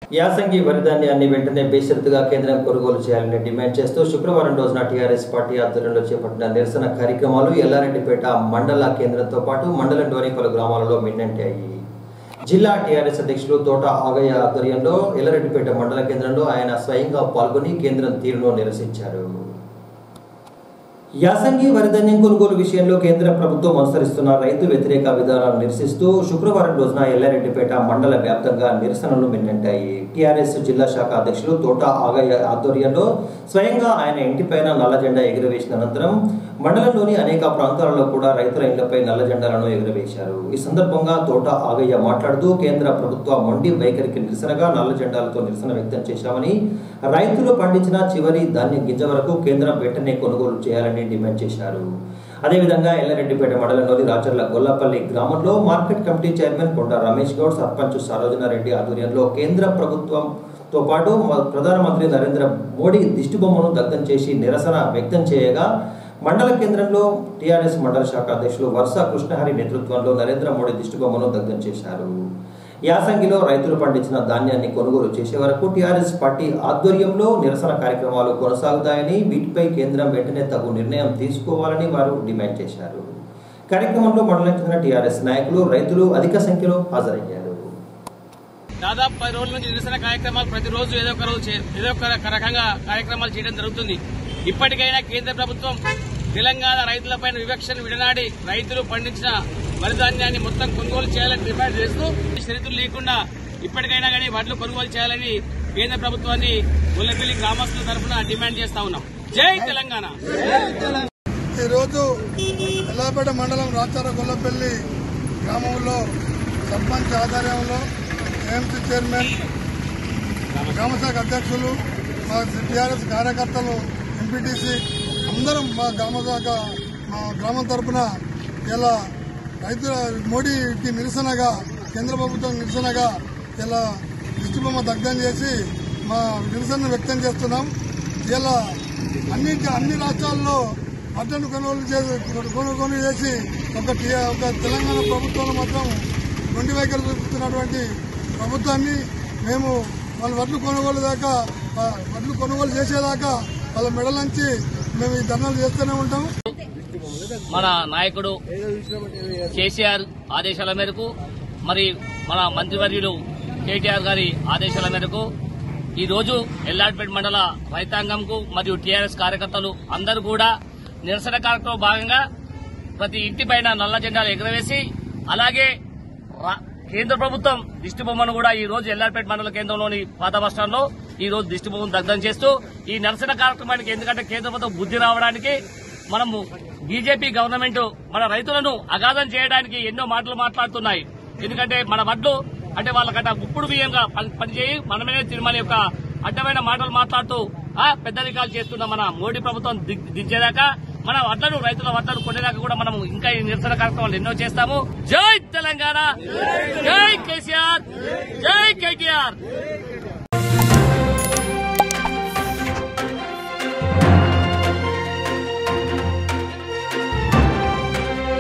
యాసంగి వరి ధాన్యాన్ని వెంటనే బేషరతుగా కేంద్రం కొనుగోలు చేయాలని డిమాండ్ చేస్తూ శుక్రవారం రోజున టీఆర్ఎస్ పార్టీ ఆధ్వర్యంలో చేపట్టిన నిరసన కార్యక్రమాలు ఎల్లారెడ్డిపేట మండల కేంద్రంతో పాటు మండలంలోని పలు గ్రామాలలో మిన్నంటాయి జిల్లా టీఆర్ఎస్ అధ్యక్షులు తోట ఆగయ్య ఆధ్వర్యంలో ఎల్లారెడ్డిపేట మండల కేంద్రంలో ఆయన స్వయంగా పాల్గొని కేంద్రం తీరును నిరసించారు యాసంగి వరిధాన్యం కొనుగోలు విషయంలో కేంద్ర ప్రభుత్వం అనుసరిస్తున్న రైతు వ్యతిరేక విధానాలను నిరసిస్తూ శుక్రవారం రోజున ఎల్లారెడ్డిపేట మండల వ్యాప్తంగా నిరసనలు మిన్నంటాయి టీఆర్ఎస్ జిల్లా శాఖ అధ్యక్షులు తోట ఆగయ్య ఆధ్వర్యంలో స్వయంగా ఆయన ఇంటిపైన నల్ల జెండా ఎగురవేసిన అనంతరం మండలంలోని అనేక ప్రాంతాలలో కూడా రైతుల ఇళ్లపై నల్ల జెండాలను ఎగురవేశారు ఈ సందర్భంగా తోట ఆగయ్య మాట్లాడుతూ కేంద్ర ప్రభుత్వ మొండి వైఖరికి నిరసనగా నల్ల జెండాలతో నిరసన వ్యక్తం చేశామని రైతులు పండించిన చివరి ధాన్యం గింజ వరకు కేంద్రం వెంటనే కొనుగోలు చేయాలని డిమాండ్ చేశారు అదేవిధంగా ఎల్లారెడ్డిపేట మండలంలోని రాచర్ల గొల్లపల్లి గ్రామంలో మార్కెట్ కమిటీ చైర్మన్ కొండ రమేష్ గౌడ్ సర్పంచ్ సరోజనారెడ్డి ఆధ్వర్యంలో కేంద్ర ప్రభుత్వంతో పాటు మ- ప్రధానమంత్రి నరేంద్ర మోడీ దిష్టిబొమ్మను దగ్ధం చేసి నిరసన వ్యక్తం చేయగా మండల కేంద్రంలో టీఆర్ఎస్ మండల శాఖ అధ్యక్షులు వర్ష కృష్ణహరి నేతృత్వంలో నరేంద్ర మోడీ దిష్టిబొమ్మను దగ్ధం చేశారు యాసంగిలో రైతులు పండించిన ధాన్యాన్ని కొనుగోలు చేసే వరకు టీఆర్ఎస్ పార్టీ ఆధ్వర్యంలో నిరసన కార్యక్రమాలు కొనసాగుతాయని వీటిపై కేంద్రం వెంటనే తగు నిర్ణయం తీసుకోవాలని వారు డిమాండ్ చేశారు కార్యక్రమంలో మండలం చెందిన టీఆర్ఎస్ నాయకులు రైతులు అధిక సంఖ్యలో హాజరయ్యారు దాదాపు పది రోజుల నుంచి నిరసన కార్యక్రమాలు ప్రతిరోజు ఏదో ఒక రోజు చే- ఏదో ఒక రకంగా కార్యక్రమాలు చేయడం జరుగుతుంది ఇప్పటికైనా కేంద్ర ప్రభుత్వం తెలంగాణ రైతులపైన వివక్షను విడనాడి రైతులు పండించిన వరి ధాన్యాన్ని మొత్తం కొనుగోలు చేయాలని డిమాండ్ చేస్తూ షరతులు లేకుండా ఇప్పటికైనా కానీ వడ్లు కొనుగోలు చేయాలని కేంద్ర ప్రభుత్వాన్ని గొల్లపల్లి గ్రామస్తుల తరఫున డిమాండ్ చేస్తా ఉన్నాం జై తెలంగాణ ఈరోజు ఎల్లాపేట మండలం రాచార గొల్లపల్లి గ్రామంలో సర్పంచ్ ఆధ్వర్యంలో ఏఎంసీ చైర్మన్ గ్రామశాఖ అధ్యక్షులు మా టీఆర్ఎస్ కార్యకర్తలు ఎంపీటీసీ అందరం మా గ్రామశాఖ మా గ్రామం తరపున ఇలా రైతుల మోడీకి నిరసనగా కేంద్ర ప్రభుత్వం నిరసనగా ఇలా దిష్టిబొమ్మ దగ్ధం చేసి మా నిరసన వ్యక్తం చేస్తున్నాం ఇలా అన్ని అన్ని రాష్ట్రాల్లో అడ్డను కొనుగోలు చేసి కొనుగోలు చేసి ఒక టీ- ఒక తెలంగాణ ప్రభుత్వంలో మాత్రం మొండి వైఖరి చూపుతున్నటువంటి ప్రభుత్వాన్ని మేము వాళ్ళ వడ్లు కొనుగోలు దాకా ఆ వడ్లు కొనుగోలు చేసేదాకా వాళ్ళ మెడలంచి మేము ఈ ధర్నాలు చేస్తూనే ఉంటాం మన నాయకుడు కేసీఆర్ ఆదేశాల మేరకు మరి మన మంత్రివర్యులు కేటీఆర్ గారి ఆదేశాల మేరకు ఈ రోజు ఎల్లాడ్పేట మండల రైతాంగంకు మరియు టీఆర్ఎస్ కార్యకర్తలు అందరూ కూడా నిరసన కార్యక్రమం భాగంగా ప్రతి ఇంటిపైన నల్ల జెండాలు ఎగురవేసి అలాగే రా- కేంద్ర ప్రభుత్వం దిష్టి బొమ్మను కూడా ఈ రోజు ఎల్లార్పేట మండల కేంద్రంలోని పాత బస్టాండ్లో ఈ రోజు దిష్టి బొమ్మను దగ్ధం చేస్తూ ఈ నిరసన కార్యక్రమానికి ఎందుకంటే కేంద్ర ప్రభుత్వం బుద్ధి రావడానికి మనము బీజేపీ గవర్నమెంట్ మన రైతులను అగాధం చేయడానికి ఎన్నో మాటలు మాట్లాడుతున్నాయి ఎందుకంటే మన వడ్లు అంటే వాళ్ళకట గుప్పుడు బియ్యంగా పని- పనిచేయి మనమే తిరుమల యొక్క అడ్డమైన మాటలు మాట్లాడుతూ ఆ పెద్దరికాలు చేస్తున్న మన మోడీ ప్రభుత్వం దిగ్- దించేదాకా మన వడ్లను రైతుల వడ్లను కొనేదాకా కూడా మనం ఇంకా ఈ నిరసన కార్యక్రమాలు ఎన్నో చేస్తాము జై తెలంగాణ జై కేసీఆర్ జై కేటీఆర్